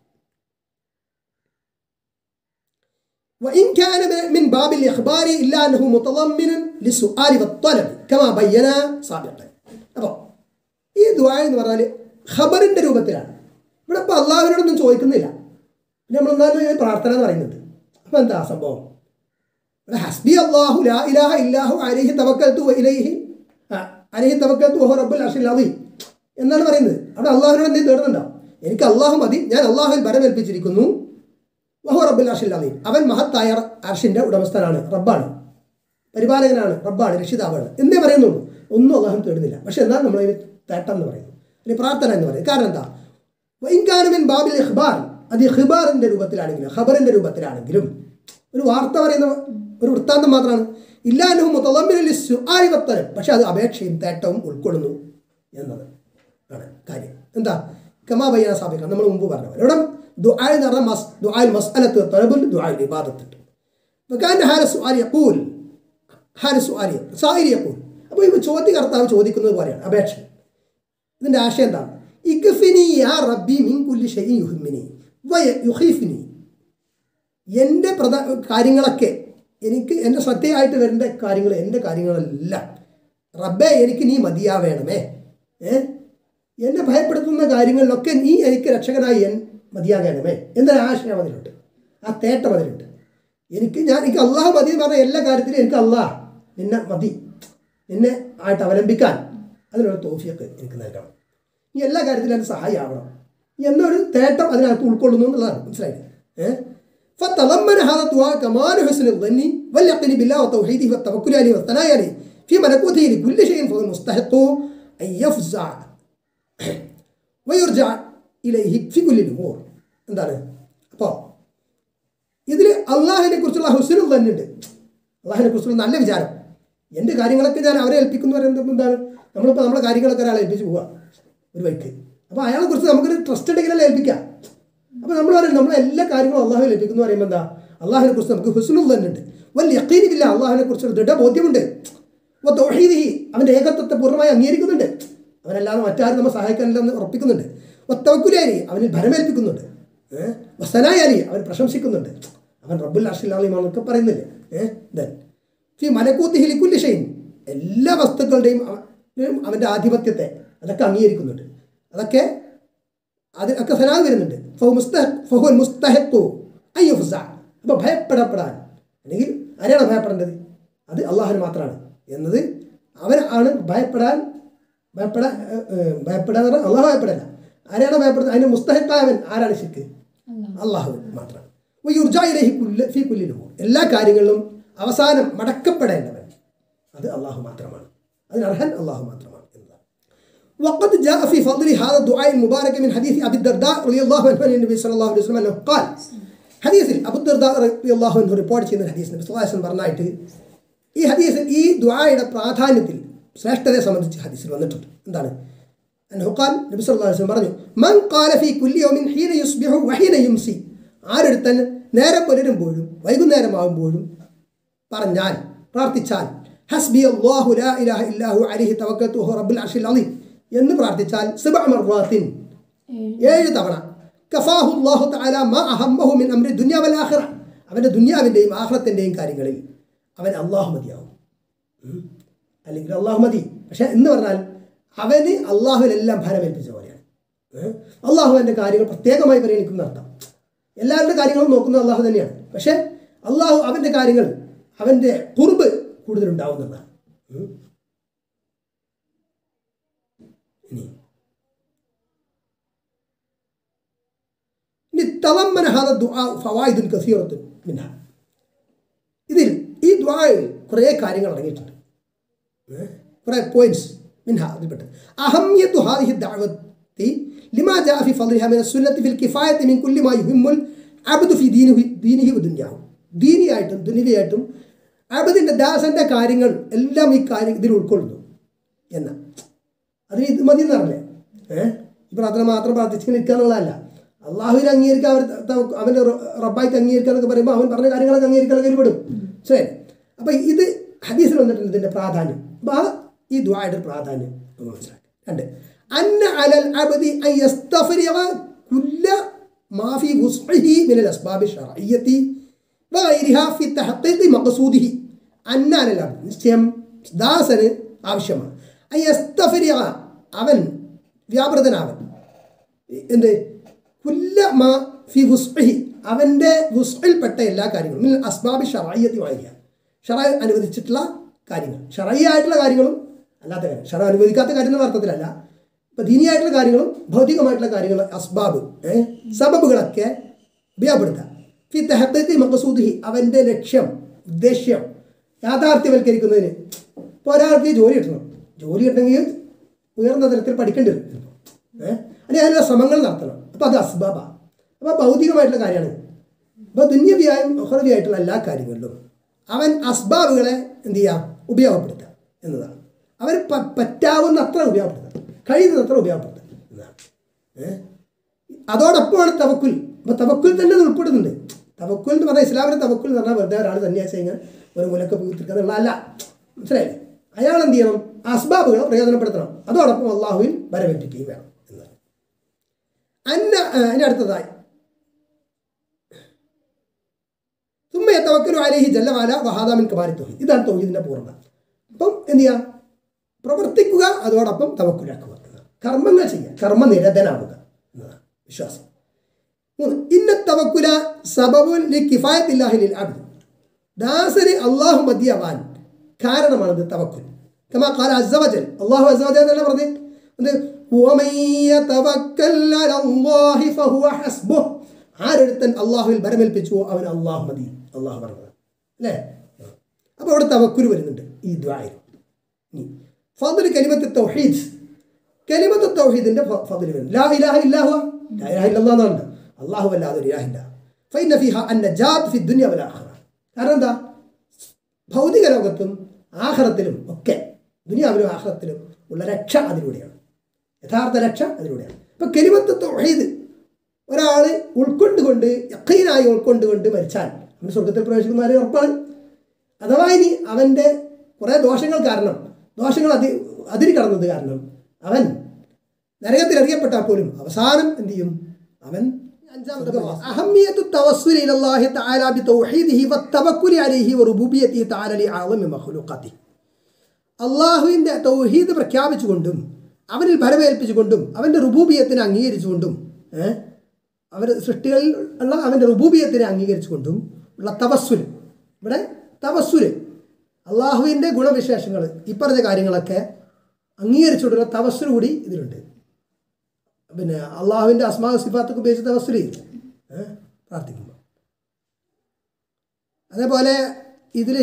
وإن كان من باب الإخبار إلا أنه متضمن للسؤال والطلب كما بينا سابقا അപ്പോൾ ഈ ദുആ എന്ന് പറഞ്ഞാൽ ഖബറിൻ്റെ രൂപത്തിലാണ് ഇവിടെ ഇപ്പോൾ അള്ളാഹുവിനോടൊന്നും ചോദിക്കുന്നില്ല പിന്നെ നമ്മൾ എന്നാലും ഇതിന് പ്രാർത്ഥന എന്ന് പറയുന്നുണ്ട് അപ്പോൾ എന്താ സംഭവം ഇവിടെ ഹസ്ബി അള്ളാഹു ലാ ഇലാഹ ഇല്ലാഹു അലൈഹി തവക്കൽത്തു വ ഇലൈഹി ആ, അലൈഹി തവക്കൽത്തു വഹു റബ്ബുൽ അർഷിൽ അദീം എന്നാണ് പറയുന്നത് അവിടെ അള്ളാഹുവിനോട് എന്തെങ്കിലും തേടുന്നുണ്ടോ എനിക്ക് അള്ളാഹു മതി ഞാൻ അള്ളാഹുവിൽ ബരമേൽപ്പിച്ചിരിക്കുന്നു വഹു റബ്ബുൽ അർഷിൽ അദീം അവൻ മഹത്തായ അർഷിൻ്റെ ഉടമസ്ഥനാണ് റബ്ബാണ് പരിപാലകനാണ് റബ്ബാണ് രക്ഷിതാവാണ് എന്നേ പറയുന്നുള്ളൂ ഒന്നും അള്ളാഹു തേടുന്നില്ല പക്ഷെ എന്നാൽ നമ്മൾ അതിന് തേട്ടം എന്ന് പറയുന്നു അല്ലെങ്കിൽ പ്രാർത്ഥന എന്ന് പറയുന്നത് കാരണം എന്താ വൈകാനുമിൻ ബാബിൽ ഇഖ്ബാർ അത് ഇഖ്ബാറിൻ്റെ രൂപത്തിലാണെങ്കിലും ഖബറിൻ്റെ രൂപത്തിലാണെങ്കിലും ഒരു വാർത്ത പറയുന്ന ഒരു വൃത്താന്തം മാത്രമാണ് ഇല്ലാനും മുത്തലമ്മിനുത്തരം പക്ഷെ അത് അപേക്ഷയും തേട്ടവും ഉൾക്കൊള്ളുന്നു എന്നത് ആണ് കാര്യം എന്താ കമാ ബയ്യന സാബിക്ക നമ്മൾ മുമ്പ് പറഞ്ഞ പോലെ ഇവിടെ ദുആ എന്ന് പറഞ്ഞാൽ മസ് ദുആൽ മസ്അലത്ത് തലബുൽ ദുആൽ ഇബാദത്തുണ്ട് فكان هذا السؤال يقول هذا السؤال സാഹിരി يقول അപ്പോൾ ഈ ചോദ്യകർത്താവ് ചോദിക്കുന്നത് പോലെയാണ് അപേക്ഷ ഇതിൻ്റെ ആശയം എന്താണ് ഇഗ്ഫിനി യാ റബ്ബി മിൻ കുല്ലി ഷൈഇൻ യുഹിമ്മിനി വയ യുഖീഫിനി എൻ്റെ പ്രധാ കാര്യങ്ങളൊക്കെ എനിക്ക് എൻ്റെ ശ്രദ്ധയായിട്ട് വരേണ്ട കാര്യങ്ങൾ എൻ്റെ കാര്യങ്ങളെല്ലാം റബ്ബേ എനിക്ക് നീ മതിയാവേണമേ ഏ എന്നെ ഭയപ്പെടുത്തുന്ന കാര്യങ്ങളിലൊക്കെ നീ എനിക്ക് രക്ഷകനായി എൻ മതിയാകണമേ എന്നൊരു ആശയം അതിലുണ്ട് ആ തേട്ടം അതിലുണ്ട് എനിക്ക് ഞാൻ എനിക്ക് അള്ളാഹ് മതി എന്ന് പറഞ്ഞ എല്ലാ കാര്യത്തിലും എനിക്ക് അള്ളാഹ് നിന്നെ മതി നിന്നെ ആയിട്ട് അവലംബിക്കാൻ അതിനുള്ള തോഫിയൊക്കെ എനിക്ക് നൽകണം നീ എല്ലാ കാര്യത്തിലും എൻ്റെ സഹായി ആവണം എന്നൊരു തേട്ടം അതിനകത്ത് ഉൾക്കൊള്ളുന്നു എന്നുള്ളതാണ് മനസ്സിലായില്ലേ ഏഹ് فتضمن هذا الدعاء كمال حسن الظن واليقين بالله وتوحيده والتوكل عليه والثناء عليه في ملكوته لكل شيء فهو المستحق أن يفزع ويرجع إليه في كل الأمور എന്താണ് അപ്പോൾ ഇതിൽ അള്ളാഹിനെ കുറിച്ചുള്ള ഹുസനും തന്നെ ഉണ്ട് അള്ളാഹിനെ കുറിച്ചുള്ള നല്ല വിചാരം എൻ്റെ കാര്യങ്ങളൊക്കെ ഞാൻ അവരെ ഏൽപ്പിക്കുന്നു പറയുന്നത് എന്താണ് നമ്മളിപ്പോൾ നമ്മുടെ കാര്യങ്ങളൊക്കെ ഒരാളെ ഏൽപ്പിച്ച് പോവുക ഒരു വഴിക്ക് അപ്പോൾ അയാളെ കുറിച്ച് നമുക്കൊരു ട്രസ്റ്റ് ഉണ്ടെങ്കിലല്ലേ ഏൽപ്പിക്കാം അപ്പോൾ നമ്മൾ പറയും നമ്മളെ എല്ലാ കാര്യങ്ങളും അള്ളാഹു ലഭിക്കുന്നു പറയുമ്പോൾ എന്താ അള്ളാഹിനെ കുറിച്ച് നമുക്ക് ഹുസ്നുൽ തന്നെ ഉണ്ട് വലിയ യക്കീനില്ല അള്ളാഹിനെ കുറിച്ച് ദൃഢബോധ്യമുണ്ട് അപ്പോൾ തൊഹീദിഹി അവൻ്റെ ഏകത്വത്തെ പൂർണ്ണമായി അംഗീകരിക്കുന്നുണ്ട് അവനല്ലാതെ മറ്റാരും നമ്മൾ സഹായിക്കാനില്ലെന്ന് ഉറപ്പിക്കുന്നുണ്ട് ഒത്തവക്കുലാരി അവനിൽ ഭരമേൽപ്പിക്കുന്നുണ്ട് ഏഹ് വസനായാലി അവൻ പ്രശംസിക്കുന്നുണ്ട് അവൻ റബ്ബുൽ അർഷിലാളിമാണെന്നൊക്കെ പറയുന്നില്ലേ ഏഹ് ദൻ ഫി മലക്കൂത്തി ഹിലിക്കുല്ലി ഷെയ്ൻ എല്ലാ വസ്തുക്കളുടെയും അവ- അവൻ്റെ ആധിപത്യത്തെ അതൊക്കെ അംഗീകരിക്കുന്നുണ്ട് അതൊക്കെ അത് ഒക്കെ സനാ വരുന്നുണ്ട് ഫഹു മുസ്തഹ ഫഹുൽ മുസ്തഹഖു അയ്യുഫ്സ അപ്പോൾ ഭയപ്പെടപ്പെടാൻ അല്ലെങ്കിൽ ആരെയാണ് ഭയപ്പെടേണ്ടത് അത് അള്ളാഹുന് മാത്രമാണ് എന്നത് അവൻ ആണ് ഭയപ്പെടാൻ ഭയപ്പെടാൻ ഏഹ്, ഏഹ്, ഭയപ്പെടാന്ന് പറഞ്ഞാൽ അള്ളാഹു ഭയപ്പെടില്ല ആരെയാണ് ഭയപ്പെടുന്നത് അതിന് മുസ്തഹക്കായവൻ ആരാണ് ശിക്ക് അള്ളാഹു മാത്രമാണ് യുർജായിലേഹി കുല്ല ഫി കുല്ലിനുമോ എല്ലാ കാര്യങ്ങളിലും അവസാനം മടക്കപ്പെടേണ്ടവൻ അത് അള്ളാഹു മാത്രമാണ് അതിന് അർഹൻ അള്ളാഹു മാത്രമാണ് എന്നതാണ് وقد جاء في فضل هذا الدعاء المبارك من حديث ابي الدرداء رضي الله عنه عن النبي صلى الله عليه وسلم انه قال ഹദീസിൽ അബുദ്ദർദ റളിയല്ലാഹു അൻഹു റിപ്പോർട്ട് ചെയ്യുന്ന ഹദീസ് നബി സല്ലല്ലാഹു അലൈഹി വസല്ലം പറഞ്ഞായിട്ട് ഈ ഹദീസ് ഈ ദുആയുടെ പ്രാധാന്യത്തിൽ ശ്രേഷ്ഠതയെ സംബന്ധിച്ച് ഹദീസിൽ വന്നിട്ടുണ്ട് എന്താണ് അൻഹു ഖാൽ നബി സല്ലല്ലാഹു അലൈഹി വസല്ലം പറഞ്ഞു മൻ ഖാല ഫീ കുല്ലി യൗമിൻ ഹീന യുസ്ബിഹു വഹീന യുംസി ആരെടുത്തൻ നേരം പുലരുമ്പോഴും വൈകുന്നേരമാകുമ്പോഴും പറഞ്ഞാൽ പ്രാർത്ഥിച്ചാൽ ഹസ്ബി അല്ലാഹു ലാ ഇലാഹ ഇല്ലാഹു അലൈഹി തവക്കൽതു വഹു റബ്ബുൽ അർശിൽ അളീം എന്ന് പ്രാർത്ഥിച്ചാൽ സബഅ മർവാത്തിൻ ഏഴ് തവണ കഫാഹു അല്ലാഹു തആല മാ അഹമ്മഹു മിൻ അംരി ദുനിയ വൽ ആഖിറ അവൻ്റെ ദുനിയാവിൻ്റെയും ആഖിറത്തിൻ്റെയും കാര്യങ്ങളിൽ അവൻ അള്ളാഹു മതിയാവും ഉം. അല്ലെങ്കിൽ അള്ളാഹു മതി പക്ഷെ എന്ന് പറഞ്ഞാൽ അവന് അള്ളാഹുവിനെല്ലാം ഭരമേൽപ്പിച്ച പോലെയാണ് ഏഹ്? അള്ളാഹു എൻ്റെ കാര്യങ്ങൾ പ്രത്യേകമായി പരിഗണിക്കുന്ന അർത്ഥം എല്ലാവരുടെ കാര്യങ്ങളും നോക്കുന്നത് അള്ളാഹു തന്നെയാണ് പക്ഷേ അള്ളാഹു അവൻ്റെ കാര്യങ്ങൾ അവൻ്റെ കുറുബ് കൂടുതലുണ്ടാവുന്നതാണ് ഉം. ഇനി ഇനി തളമ്മന ഹാദ ദുആ ഫവായിദുൻ കസീറത്തുൻ മിൻഹ ഇതിൽ ഈ ദുആയിൽ കുറേ കാര്യങ്ങൾ അടങ്ങിയിട്ടുണ്ട് ഏഹ്? കുറേ പോയിന്റ്സ് മിൻഹ അതിൽപ്പെട്ട് അഹമ്യത്തു ഹാദിഹി ദഅവത്തി ലിമാ ജാഅ ഫി ഫളിഹ മിന സുന്നത്തി ഫിൽ കിഫായത്തി മിൻ കുല്ലി മാ യുഹിമ്മുൽ അബ്ദു ഫി ദീനിഹി ദീനിഹി വദുനിയാഹു ദീനിയായിട്ടും ദുനിയയായിട്ടും അബ്ദിൻ്റെ ദാസന്റെ കാര്യങ്ങൾ എല്ലാം ഈ കാര്യം ഇതിൽ ഉൾക്കൊള്ളുന്നു എന്ന അതിന് ഇത് മതി എന്ന് പറഞ്ഞേ ഏഹ് ഈ പ്രാർത്ഥന മാത്രം പ്രാർത്ഥിച്ചിങ്ങനെ നിൽക്കുക എന്നുള്ളതല്ല അള്ളാഹുവിനെ അംഗീകരിക്കുക അവർ ത- അവൻ്റെ റ- റബ്ബായിട്ട് അംഗീകരിക്കുക എന്നൊക്കെ പറയുമ്പോൾ അവൻ പറഞ്ഞ കാര്യങ്ങളൊക്കെ അംഗീകരിക്കാൻ പെടും ശരി അപ്പം ഇത് ഹദീസിൽ വന്നിട്ടുണ്ട് ഇതിൻ്റെ പ്രാധാന്യം അപ്പം ആ ഈ ദ്വായുടെ പ്രാധാന്യം നമ്മൾ മനസ്സിലാക്കി രണ്ട് അന്ന അലൽ അബദി അൻ യസ്തഫരിഗ കുല്ല മാ ഫി വുസ്ഇഹി മിനൽ അസ്ബാബി ശർഇയ്യത്തി വഗൈരിഹ ഫി തഹഖീഖി മഖ്സൂദിഹി അന്ന അലൽ അബ്ദ് നിശ്ചയം ദാസന് ആവശ്യമാണ് അൻ യസ്തഫരിഗ അവൻ വ്യാപൃതനാവൻ എന്ത് കുല്ല മാ ഫി വുസ്ഇഹി അവൻ്റെ വുസ്ഇൽപ്പെട്ട എല്ലാ കാര്യങ്ങളും മിൻ അസ്ബാബി ഷറായിയത്തി വായിക്കുക ഷറായി അനുവദിച്ചിട്ടുള്ള കാര്യങ്ങൾ ഷറായി ആയിട്ടുള്ള കാര്യങ്ങളും അല്ലാത്ത കാര്യം ഷറ അനുവദിക്കാത്ത കാര്യം എന്ന അർത്ഥത്തിലല്ല ഇപ്പം ദീനിയായിട്ടുള്ള കാര്യങ്ങളും ഭൗതികമായിട്ടുള്ള കാര്യങ്ങൾ അസ്ബാബ് ഏഹ് സബബുകളൊക്കെ ഉപയോഗപ്പെടുത്തുക ഫി തെഹത്തേക്ക് മക്കസൂദി അവൻ്റെ ലക്ഷ്യം ഉദ്ദേശ്യം യാഥാർത്ഥ്യവൽക്കരിക്കുന്നതിന് ഇപ്പോൾ ഒരാൾക്ക് ജോലി കിട്ടണം ജോലി കിട്ടണമെങ്കിൽ ഉയർന്ന തലത്തിൽ പഠിക്കേണ്ടി വരും ചിലപ്പോൾ ഏഹ് അല്ലെങ്കിൽ അതിനുള്ള ശ്രമങ്ങൾ നടത്തണം അപ്പോൾ അത് അസ്ബാബ അപ്പോൾ ഭൗതികമായിട്ടുള്ള കാര്യമാണ് അപ്പോൾ ദുന്യവിയായും ഒഹറവിയായിട്ടുള്ള എല്ലാ കാര്യങ്ങളിലും അവൻ അസ്ബാബുകളെ എന്ത് ചെയ്യുക ഉപയോഗപ്പെടുത്തുക എന്നതാണ് അവൻ പ- പറ്റാവുന്ന അത്ര ഉപയോഗപ്പെടുത്തുക കഴിയുന്നത്ര ഉപയോഗപ്പെടുത്തുക എന്നതാണ് ഏഹ് അതോടൊപ്പമാണ് തവക്കുൽ അപ്പോൾ തവക്കുൽ തന്നെ ഇത് ഉൾപ്പെടുന്നുണ്ട് തവക്കുൽ എന്ന് പറഞ്ഞാൽ ഇസ്ലാമിലെ തവക്കുൽ എന്ന് പറഞ്ഞാൽ വെറുതെ ഒരാൾ സന്യാസി കഴിഞ്ഞാൽ ഒരു മുലക്ക് പൂത്തിരിക്കുക എന്നുള്ളതല്ല മനസ്സിലായില്ലേ അയാൾ എന്ത് ചെയ്യണം അസ്ബാബുകളെ പ്രയോജനപ്പെടുത്തണം അതോടൊപ്പം അള്ളാഹുവിൽ വരവേറ്റിക്കുകയും വേണം എന്നാണ് അന്ന ആ, ഇനി അടുത്തതായി തുമ്മ തവക്കലു അലേഹി ജല്ലവാല വഹാദാമിൻ കമാരി തൊഹീദ് ഇതാണ് തൊഹീദിൻ്റെ പൂർണ്ണ അപ്പം എന്ത് ചെയ്യുക പ്രവർത്തിക്കുക അതോടൊപ്പം തവക്കുലാക്കുക എന്നതാണ്. കർമ്മങ്ങൾ ചെയ്യുക കർമ്മനിരതനാവുക എന്നതാണ് വിശ്വാസം മൂന്ന് ഇന്ന തവക്കുല സബബുൽ ലി കിഫായത്തില്ലാഹി ലിൽ അബ്ദ് ദാസന് അള്ളാഹു മതിയാവാൻ കാരണമാണത് തവക്കുൽ കമാ ഖാല അസ്സവജൽ അള്ളാഹു അസ്സവജൽ എന്നല്ല പറഞ്ഞത് എന്ത് وَمَن يَتَوَكَّلْ عَلَى اللَّهِ فَهُوَ حَسْبُهُ ആരൊരുത്തൻ അള്ളാഹുവിൽ ബരമേൽപ്പിച്ചുവോ അവൻ അള്ളാഹു മതി അള്ളാഹു പറഞ്ഞത് അല്ലേ അപ്പോൾ അവിടെ തവക്കുരു വരുന്നുണ്ട് ഈ ദ്വായിൽ ഫضل കലിമത്ത് തൗഹീദ് കലിമത്ത് തൗഹീദിന്റെ ഫضل വരും ലാ ഇലാഹ ഇല്ലാഹു ലാ ഇലാഹ ഇല്ലല്ലാഹ് എന്നാണ് അള്ളാഹു അല്ലാതെ ഒരു ഇലാഹില്ല ഫൈന ഫിഹ അന്നജാത്ത് ഫി ദുനിയ വൽ ആഖിറ കാരണം എന്താ ഭൗതിക ലോകത്തും ആഖിറത്തിലും ഒക്കെ ദുനിയാവിലും ആഖിറത്തിലും ഉള്ള രക്ഷ അതിലൂടെയാണ് യഥാർത്ഥ രക്ഷ അതിലൂടെയാണ് ഇപ്പൊ കലിമത്ത് തൗഹീദ് ഒരാൾ ഉൾക്കൊണ്ടുകൊണ്ട് യക്കീനായി ഉൾക്കൊണ്ടുകൊണ്ട് മരിച്ചാൽ അവൻ സ്വർഗത്തിൽ പ്രവേശിക്കുന്നവരെ ഉറപ്പാണ് അഥവാ ഇനി അവൻ്റെ കുറേ ദോഷങ്ങൾ കാരണം ദോഷങ്ങൾ അതി അതിരി കടന്നത് കാരണം അവൻ നരകത്തിൽ അറിയപ്പെട്ടാൽ പോലും അവസാനം എന്ത് ചെയ്യും അവൻ അഞ്ചാമത്തെ അഹമ്മിയത്തു തവസ്സുലി ഇലല്ലാഹി തആല ബി തൗഹീദിഹി വത്തവക്കുലി അലൈഹി വറുബൂബിയത്തിഹി തആല ലി അഅളമി മഖ്ലൂഖാത്തി അള്ളാഹുവിൻ്റെ തൗഹീദ് പ്രഖ്യാപിച്ചുകൊണ്ടും അവനിൽ ഭരമേൽപ്പിച്ചുകൊണ്ടും അവൻ്റെ റുബൂബിയത്തിനെ അംഗീകരിച്ചുകൊണ്ടും ഏഹ് അവർ സൃഷ്ടികളിൽ ഉള്ള അവൻ്റെ റുബൂബിയത്തിനെ അംഗീകരിച്ചുകൊണ്ടും ഉള്ള തവസ്സുൽ ഇവിടെ തവസ്സുൽ അള്ളാഹുവിൻ്റെ ഗുണവിശേഷങ്ങൾ ഈ പറഞ്ഞ കാര്യങ്ങളൊക്കെ അംഗീകരിച്ചുകൊണ്ടുള്ള തവസ്സുൽ കൂടി ഇതിലുണ്ട് പിന്നെ അള്ളാഹുവിൻ്റെ അസ്മാ സിഫാത്തൊക്കെ ഉപയോഗിച്ച് തവസ്സുൽ ചെയ്യും ഏഹ് പ്രാർത്ഥിക്കുമ്പോൾ അതേപോലെ ഇതിൽ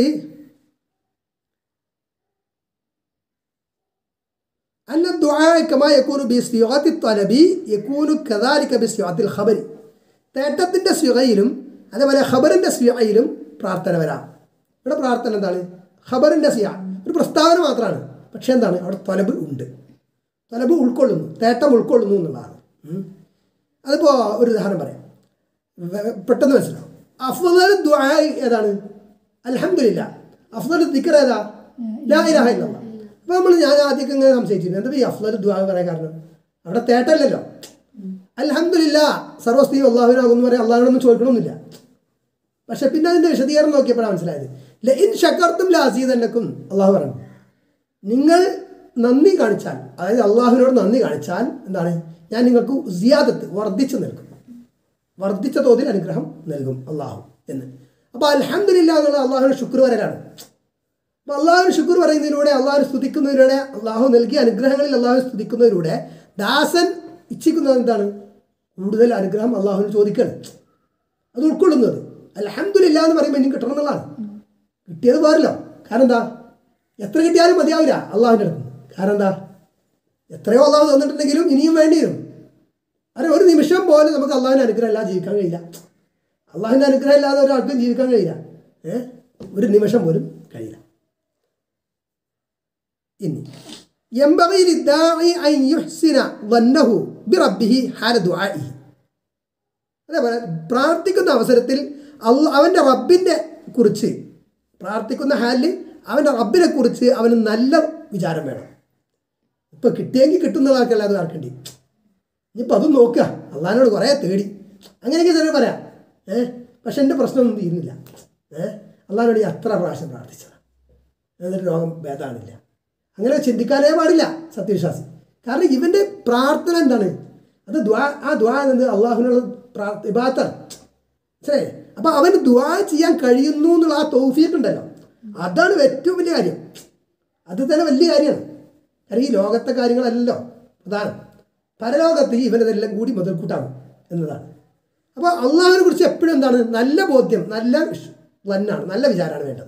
أن الدعاء كما يكون بصيغة الطلب يكون كذلك بصيغة الخبر തേട്ടത്തിൻ്റെ സ്വികയിലും അതേപോലെ ഖബറിൻ്റെ സ്വിയയിലും പ്രാർത്ഥന വരാം ഇവിടെ പ്രാർത്ഥന എന്താണ് ഖബറിൻ്റെ സ്വിയ ഒരു പ്രസ്താവന മാത്രമാണ് പക്ഷേ എന്താണ് അവിടെ തൊലബ് ഉണ്ട് തൊലബ് ഉൾക്കൊള്ളുന്നു തേട്ടം ഉൾക്കൊള്ളുന്നു എന്നുള്ളതാണ് ഉം. അതിപ്പോൾ ഒരു ഉദാഹരണം പറയാം വെ- പെട്ടെന്ന് മനസ്സിലാവും അഫ്ദൽ ദുആ ഏതാണ് അൽഹംദുലില്ല അഫ്ദൽ ദിക്ർ ഏതാ ലാ ഇലാഹ ഇല്ലല്ലാഹ് അപ്പോൾ നമ്മൾ ഞാൻ ആദ്യമൊക്കെ ഇങ്ങനെ സംശയിച്ചിരുന്നു എന്താ ഈ അഫ്ദൽ ദുആ പറയാൻ കാരണം അവിടെ തേട്ടല്ലല്ലോ അൽഹംദുലില്ല സർവസ്തി അള്ളാഹുവിനാകുമെന്ന് പറയാം അള്ളാഹിനൊന്നും ചോദിക്കണമെന്നില്ല പക്ഷെ പിന്നെ അതിൻ്റെ വിശദീകരണം നോക്കിയപ്പോഴാണ് മനസ്സിലായത് ലഇൻ ഷക്കർത്തും ലാസീതന്നക്കും അള്ളാഹു പറഞ്ഞു നിങ്ങൾ നന്ദി കാണിച്ചാൽ അതായത് അള്ളാഹുവിനോട് നന്ദി കാണിച്ചാൽ എന്താണ് ഞാൻ നിങ്ങൾക്ക് സിയാദത്ത് വർദ്ധിച്ചു നൽകും വർദ്ധിച്ച തോതിൽ അനുഗ്രഹം നൽകും അള്ളാഹു എന്ന് അപ്പോൾ അൽഹംദുലില്ല എന്നുള്ള അള്ളാഹുവിന് ശുക്ർ വരലാണ് അപ്പോൾ അള്ളാഹുവിന് ശുക്ർ പറയുന്നതിലൂടെ അള്ളാഹു സ്തുതിക്കുന്നതിലൂടെ അള്ളാഹു നൽകിയ അനുഗ്രഹങ്ങളിൽ അള്ളാഹു സ്തുതിക്കുന്നതിലൂടെ ദാസൻ ഇച്ഛിക്കുന്നത് എന്താണ് കൂടുതൽ അനുഗ്രഹം അള്ളാഹുവിന് ചോദിക്കണം അത് ഉൾക്കൊള്ളുന്നത് അൽഹംദുലില്ല എന്ന് പറയുമ്പോൾ ഇനി കിട്ടണം എന്നുള്ളതാണ് കിട്ടിയത് പോരല്ലോ കാരണം എന്താ എത്ര കിട്ടിയാലും മതിയാവില്ല അള്ളാഹുവിൻ്റെ അടുത്ത് കാരണം എന്താ എത്രയോ അള്ളാഹു തന്നിട്ടുണ്ടെങ്കിലും ഇനിയും വേണ്ടി വരും അതെ ഒരു നിമിഷം പോലും നമുക്ക് അള്ളാഹുവിൻ്റെ അനുഗ്രഹം ഇല്ലാതെ ജീവിക്കാൻ കഴിയില്ല അള്ളാഹുവിൻ്റെ അനുഗ്രഹം ഇല്ലാതെ ഒരാൾക്കും ജീവിക്കാൻ കഴിയില്ല ഏ ഒരു നിമിഷം പോലും കഴിയില്ല ഇനി ينبغي للداعي أن يحسن ظنه بربه حال دعائه അതേപോലെ പ്രാർത്ഥിക്കുന്ന അവസരത്തിൽ അള്ള അവൻ്റെ റബ്ബിൻ്റെ കുറിച്ച് പ്രാർത്ഥിക്കുന്ന ഹാലിൽ അവൻ്റെ റബ്ബിനെ കുറിച്ച് അവന് നല്ല വിചാരം വേണം ഇപ്പം കിട്ടിയെങ്കിൽ കിട്ടുന്നതാക്കല്ല അത് ആർക്കണ്ടി ഇനിയിപ്പോൾ അതും നോക്കുക അള്ളഹാനോട് കുറേ തേടി അങ്ങനെയൊക്കെ ചിലർ പറയാം ഏഹ് പക്ഷെ എൻ്റെ പ്രശ്നമൊന്നും തീരുന്നില്ല ഏഹ് അള്ളഹാനോട് ഞാൻ അത്ര പ്രാവശ്യം പ്രാർത്ഥിച്ചതാണ് എന്നിട്ട് രോഗം ഭേദമാണില്ല അങ്ങനെ ചിന്തിക്കാനേ പാടില്ല സത്യവിശ്വാസി കാരണം ഇവൻ്റെ പ്രാർത്ഥന എന്താണ് അത് ദ്വാ ആ ദ്വാ എന്നത് അള്ളാഹുവിനുള്ള പ്രാർത്ഥ ഇബാത്താണ് മനസ്സിലായേ അപ്പോൾ അവന് ദ്വാ ചെയ്യാൻ കഴിയുന്നു എന്നുള്ള ആ തൗഫീഖ് ഉണ്ടല്ലോ അതാണ് ഏറ്റവും വലിയ കാര്യം അത് തന്നെ വലിയ കാര്യമാണ് കാരണം ഈ ലോകത്തെ കാര്യങ്ങളല്ലല്ലോ പ്രധാനം പരലോകത്ത് ഇവനതെല്ലാം കൂടി മുതൽക്കൂട്ടാണ് എന്നതാണ് അപ്പോൾ അള്ളാഹുവിനെ കുറിച്ച് എപ്പോഴും എന്താണ് നല്ല ബോധ്യം നല്ല വന്നാണ് നല്ല വിചാരമാണ് വേണ്ടത്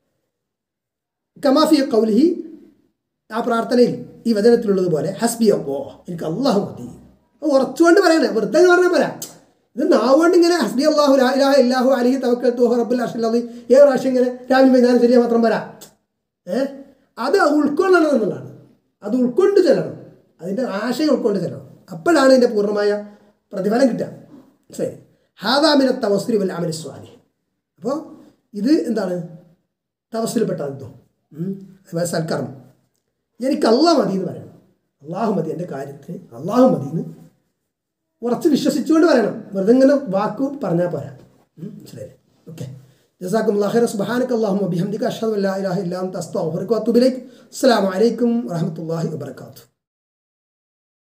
കമാഫി കൗലിഹി ആ പ്രാർത്ഥനയിൽ ഈ വചനത്തിലുള്ളതുപോലെ ഹസ്ബി അപ്പോ എനിക്ക് അള്ളാഹു മതി അത് ഉറച്ചുകൊണ്ട് പറയണേ വെറുതെ പറഞ്ഞാൽ പോരാ ഇത് നാവുകൊണ്ട് ഇങ്ങനെ ഹസ്ബി അള്ളാഹു ലാ ഇലാഹ ഇല്ലാഹു അലിഹി തവക്കൽ തുഹ റബ്ബുൽ അർഷില്ലാഹി ഏത് പ്രാവശ്യം ഇങ്ങനെ രാവിലെ വൈകുന്നേരം ശരിയാ മാത്രം പോരാ ഏ അത് ഉൾക്കൊള്ളണം എന്നുള്ളതാണ് അത് ഉൾക്കൊണ്ട് ചെല്ലണം അതിൻ്റെ ആശയം ഉൾക്കൊണ്ട് ചെല്ലണം അപ്പോഴാണ് ഇതിൻ്റെ പൂർണ്ണമായ പ്രതിഫലം കിട്ടുക ശരി ഹാദാമിന തവസ്രി വല്ല അമല സ്വാലി അപ്പോൾ ഇത് എന്താണ് തവസ്സിൽപ്പെട്ട എന്തോ അതുപോലെ സൽക്കർമ്മം എനിക്ക് അള്ളാഹ് മതി എന്ന് പറയണം അള്ളാഹു മതി എൻ്റെ കാര്യത്തിന് അള്ളാഹു മതി എന്ന് ഉറച്ച് വിശ്വസിച്ചുകൊണ്ട് പറയണം വെറുതെ ഇങ്ങനെ വാക്കു പറഞ്ഞാൽ പോരാ ഉം, മനസ്സിലായില്ലേ ഓക്കെ ജസാക്കും അള്ളാഹിറ സുബാനക്ക് അള്ളാഹു ബിഹംദിക്ക് അഷദ് അല്ലാ ഇലാഹ ഇല്ലാ അസ്തഗ്ഫിറുക വഅത്തുബു ഇലൈക് അസ്സലാമു അലൈക്കും വറഹ്മത്തുള്ളാഹി വബറകാതുഹു